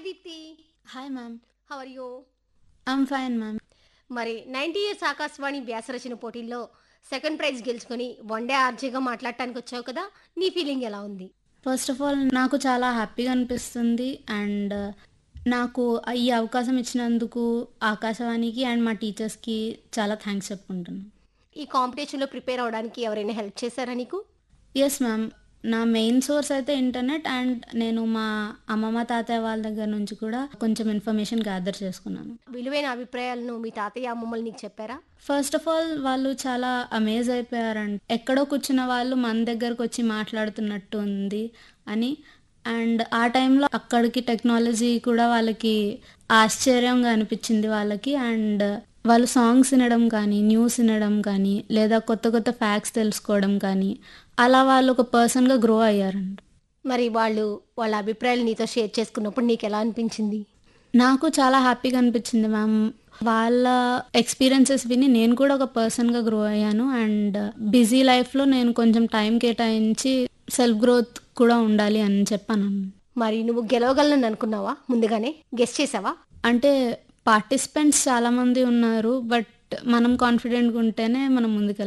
Deepti hi ma'am how are you I'm fine ma'am మరి ninety years Akashvani వ్యాసరచన పోటీల్లో second prize గెలుచుకొని వన్ డే ఆర్జీగా మాట్లాడటానికి వచ్చావు కదా నీ ఫీలింగ్ ఎలా ఉంది ఫస్ట్ ఆఫ్ ఆల్ నాకు చాలా హ్యాపీగా అనిపిస్తుంది అండ్ నాకు ఈ అవకాశం ఇచ్చినందుకు ఆకాశవాణికి అండ్ మా టీచర్స్కి చాలా థ్యాంక్స్ చెప్పుకుంటున్నాను ఈ కాంపిటీషన్లో ప్రిపేర్ అవడానికి ఎవరైనా హెల్ప్ చేశారా నీకు ఎస్ మ్యామ్ నా మెయిన్ సోర్స్ అయితే ఇంటర్నెట్ అండ్ నేను మా అమ్మమ్మ తాతయ్య వాళ్ళ దగ్గర నుంచి కూడా కొంచెం ఇన్ఫర్మేషన్ గ్యాదర్ చేసుకున్నాను విలువైన అభిప్రాయాలను మీ తాతయ్య అమ్మమ్మలు నీకు చెప్పారా ఫస్ట్ ఆఫ్ ఆల్ వాళ్ళు చాలా అమేజ్ అయిపోయారంట ఎక్కడో కూర్చున్న వాళ్ళు మన దగ్గరకు వచ్చి మాట్లాడుతున్నట్టు ఉంది అని అండ్ ఆ టైంలో అక్కడికి టెక్నాలజీ కూడా వాళ్ళకి ఆశ్చర్యంగా అనిపించింది వాళ్ళకి అండ్ వాళ్ళు సాంగ్స్ వినడం కానీ న్యూస్ వినడం కానీ లేదా కొత్త కొత్త ఫ్యాక్ట్స్ తెలుసుకోవడం కానీ అలా వాళ్ళు ఒక పర్సన్గా గ్రో అయ్యారంట మరి వాళ్ళు వాళ్ళ అభిప్రాయాలు నీతో షేర్ చేసుకున్నప్పుడు నీకు ఎలా అనిపించింది నాకు చాలా హ్యాపీగా అనిపించింది మ్యామ్ వాళ్ళ ఎక్స్పీరియన్సెస్ విని నేను కూడా ఒక పర్సన్గా గ్రో అయ్యాను అండ్ బిజీ లైఫ్లో నేను కొంచెం టైం కేటాయించి సెల్ఫ్ గ్రోత్ కూడా ఉండాలి అని చెప్పాను మరి నువ్వు గెలవగలను అనుకున్నావా ముందుగానే గెస్ట్ చేసావా అంటే పార్టిసిపెంట్స్ చాలామంది ఉన్నారు బట్ మనం కాన్ఫిడెంట్గా ఉంటేనే మనం ముందుకు